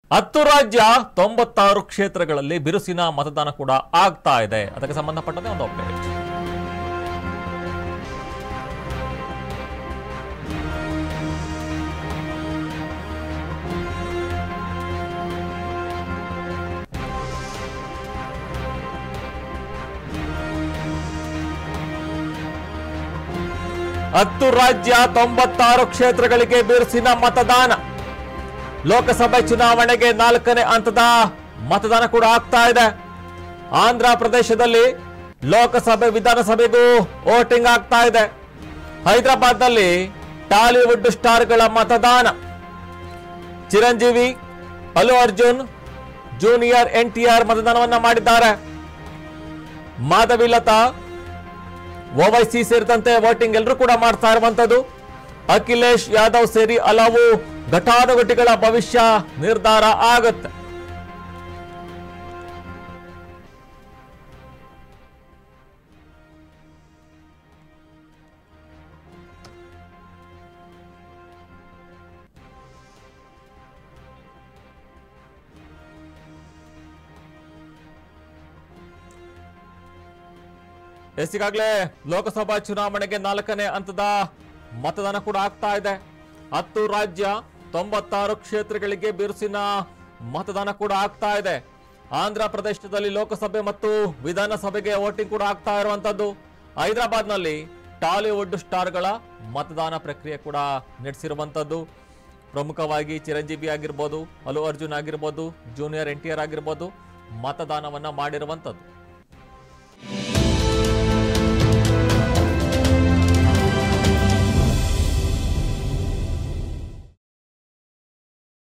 ಹತ್ತು ರಾಜ್ಯ ತೊಂಬತ್ತಾರು ಕ್ಷೇತ್ರಗಳಲ್ಲಿ ಬಿರುಸಿನ ಮತದಾನ ಕೂಡ ಆಗ್ತಾ ಇದೆ ಅದಕ್ಕೆ ಸಂಬಂಧಪಟ್ಟಂತೆ ಒಂದು ಅಪ್ಡೇಟ್ ಹತ್ತು ರಾಜ್ಯ ತೊಂಬತ್ತಾರು ಕ್ಷೇತ್ರಗಳಿಗೆ ಬಿರುಸಿನ ಮತದಾನ ಲೋಕಸಭೆ ಚುನಾವಣೆಗೆ ನಾಲ್ಕನೇ ಹಂತದ ಮತದಾನ ಕೂಡ ಆಗ್ತಾ ಇದೆ ಆಂಧ್ರ ಪ್ರದೇಶದಲ್ಲಿ ಲೋಕಸಭೆ ವಿಧಾನಸಭೆಗೂ ವೋಟಿಂಗ್ ಆಗ್ತಾ ಇದೆ ಹೈದರಾಬಾದ್ನಲ್ಲಿ ಟಾಲಿವುಡ್ ಸ್ಟಾರ್ಗಳ ಮತದಾನ Chiranjeevi Allu Arjun junior N T R ಮತದಾನವನ್ನ ಮಾಡಿದ್ದಾರೆ ಮಾಧವಿಲತಾ ಓವೈಸಿ ಸೇರಿದಂತೆ ವೋಟಿಂಗ್ ಎಲ್ಲರೂ ಕೂಡ ಮಾಡ್ತಾ ಇರುವಂತದ್ದು ಅಖಿಲೇಶ್ ಯಾದವ್ ಸೇರಿ ಹಲವು ಘಟಾನುಘಟಿಗಳ ಭವಿಷ್ಯ ನಿರ್ಧಾರ ಆಗುತ್ತೆ ಎಸ್ ಈಗಾಗಲೇ ಲೋಕಸಭಾ ಚುನಾವಣೆಗೆ ನಾಲ್ಕನೇ ಹಂತದ ಮತದಾನ ಕೂಡ ಆಗ್ತಾ ಇದೆ ಹತ್ತು ರಾಜ್ಯ ತೊಂಬತ್ತಾರು ಕ್ಷೇತ್ರಗಳಿಗೆ ಬಿರುಸಿನ ಮತದಾನ ಕೂಡ ಆಗ್ತಾ ಇದೆ ಆಂಧ್ರ ಪ್ರದೇಶದಲ್ಲಿ ಲೋಕಸಭೆ ಮತ್ತು ವಿಧಾನಸಭೆಗೆ ವೋಟಿಂಗ್ ಕೂಡ ಆಗ್ತಾ ಇರುವಂತದ್ದು ಹೈದರಾಬಾದ್ನಲ್ಲಿ ಟಾಲಿವುಡ್ ಸ್ಟಾರ್ಗಳ ಮತದಾನ ಪ್ರಕ್ರಿಯೆ ಕೂಡ ನಡೆಸಿರುವಂತದ್ದು ಪ್ರಮುಖವಾಗಿ ಚಿರಂಜೀವಿ ಆಗಿರ್ಬೋದು ಅಲ್ಲು ಅರ್ಜುನ್ ಆಗಿರ್ಬೋದು ಜೂನಿಯರ್ ಎನ್ ಟಿ ಆರ್ ಆಗಿರ್ಬೋದು ಮತದಾನವನ್ನ ಮಾಡಿರುವಂತದ್ದು